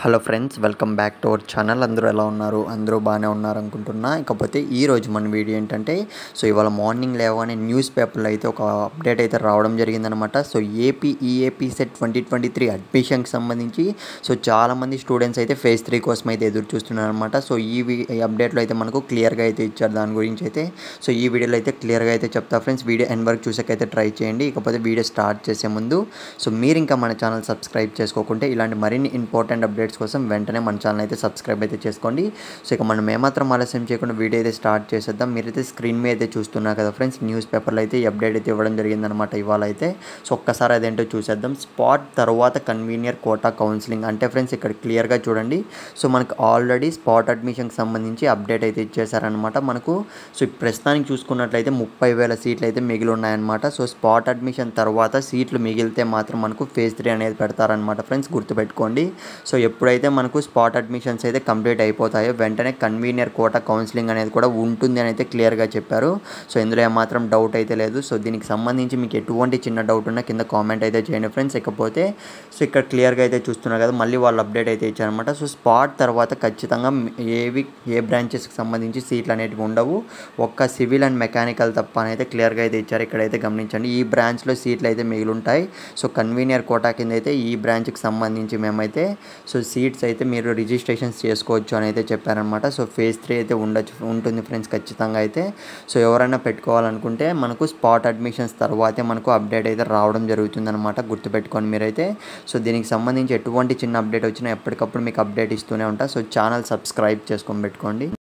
hello friends welcome back to our channel అందరూ ఎలా ఉన్నారు అందరూ బాగానే ఉన్నారు అనుకుంటున్నా ఇకపోతే ఈ రోజు మన వీడియో ఏంటంటే సో ఇవాళ మార్నింగ్ లేవగానే న్యూస్ పేపర్లో అయితే ఒక అప్డేట్ అయితే రావడం జరిగిందనమాట so AP EAPCET twenty twenty three అడ్మిషన్కి సంబంధించి సో చాలామంది స్టూడెంట్స్ అయితే ఫేజ్ త్రీ కోసం అయితే ఎదురు చూస్తున్నారు అనమాట సో ఈ వి- ఈ అప్డేట్లో అయితే మనకు క్లియర్గా అయితే ఇచ్చారు దాని గురించి అయితే సో ఈ వీడియోలో అయితే క్లియర్గా అయితే చెప్తా ఫ్రెండ్స్ వీడియో ఎండ్ వరకు చూసాకైతే ట్రై చేయండి ఇకపోతే వీడియో స్టార్ట్ చేసే ముందు సో మీరు ఇంకా మన ఛానల్ సబ్స్క్రైబ్ చేసుకోకుంటే ఇలాంటి మరిన్ని ఇంపార్టెంట్ అప్డేట్స్ కోసం వెంటనే మన ఛానల్ అయితే సబ్స్క్రైబ్ అయితే చేసుకోండి సో ఇక మనం ఏమాత్రం ఆలస్యం చేయకుండా వీడియో అయితే స్టార్ట్ చేసేద్దాం మీరైతే స్క్రీన్ మీద అయితే చూస్తున్నారు కదా ఫ్రెండ్స్ న్యూస్ పేపర్లో అయితే ఈ అప్డేట్ అయితే ఇవ్వడం జరిగిందనమాట ఇవాళ అయితే సో ఒక్కసారి అదేంటో చూసేద్దాం స్పాట్ తర్వాత కన్వీనియర్ కోటా కౌన్సిలింగ్ అంటే ఫ్రెండ్స్ ఇక్కడ క్లియర్గా చూడండి సో మనకు ఆల్రెడీ స్పాట్ అడ్మిషన్కి సంబంధించి అప్డేట్ అయితే ఇచ్చేసారనమాట మనకు సో ఈ ప్రస్తుతానికి చూసుకున్నట్లయితే ముప్పై వేల సీట్లు అయితే మిగిలి ఉన్నాయన్నమాట సో స్పాట్ అడ్మిషన్ తర్వాత సీట్లు మిగిలితే మాత్రం మనకు ఫేజ్ త్రీ అనేది పెడతారనమాట ఫ్రెండ్స్ గుర్తుపెట్టుకోండి సో ఎప్పుడైతే మనకు స్పాట్ అడ్మిషన్స్ అయితే కంప్లీట్ అయిపోతాయో వెంటనే కన్వీనియర్ కోటా కౌన్సిలింగ్ అనేది కూడా ఉంటుంది అని అయితే క్లియర్గా చెప్పారు సో ఇందులో ఏమాత్రం డౌట్ అయితే లేదు సో దీనికి సంబంధించి మీకు ఎటువంటి చిన్న డౌట్ ఉన్నా కింద కామెంట్ అయితే చేయండి ఫ్రెండ్స్ ఇకపోతే సో ఇక్కడ క్లియర్గా అయితే చూస్తున్నారు కదా మళ్ళీ వాళ్ళు అప్డేట్ అయితే ఇచ్చారనమాట సో స్పాట్ తర్వాత ఖచ్చితంగా ఏవి ఏ బ్రాంచెస్కి సంబంధించి సీట్లు అనేటివి ఉండవు ఒక్క సివిల్ అండ్ మెకానికల్ తప్ప అని అయితే క్లియర్గా అయితే ఇచ్చారు ఇక్కడైతే గమనించండి ఈ బ్రాంచ్లో సీట్లు అయితే మిగిలి ఉంటాయి సో కన్వీనియర్ కోటా కింద అయితే ఈ బ్రాంచ్కి సంబంధించి మేమైతే సో సీట్స్ అయితే మీరు రిజిస్ట్రేషన్స్ చేసుకోవచ్చు అని అయితే చెప్పారనమాట సో ఫేజ్ త్రీ అయితే ఉండొచ్చు ఉంటుంది ఫ్రెండ్స్ ఖచ్చితంగా అయితే సో ఎవరైనా పెట్టుకోవాలనుకుంటే మనకు స్పాట్ అడ్మిషన్స్ తర్వాతే మనకు అప్డేట్ అయితే రావడం జరుగుతుందన్నమాట గుర్తుపెట్టుకోండి మీరైతే సో దీనికి సంబంధించి ఎటువంటి చిన్న అప్డేట్ వచ్చినా ఎప్పటికప్పుడు మీకు అప్డేట్ ఇస్తూనే ఉంటా సో ఛానల్ సబ్స్క్రైబ్ చేసుకొని పెట్టుకోండి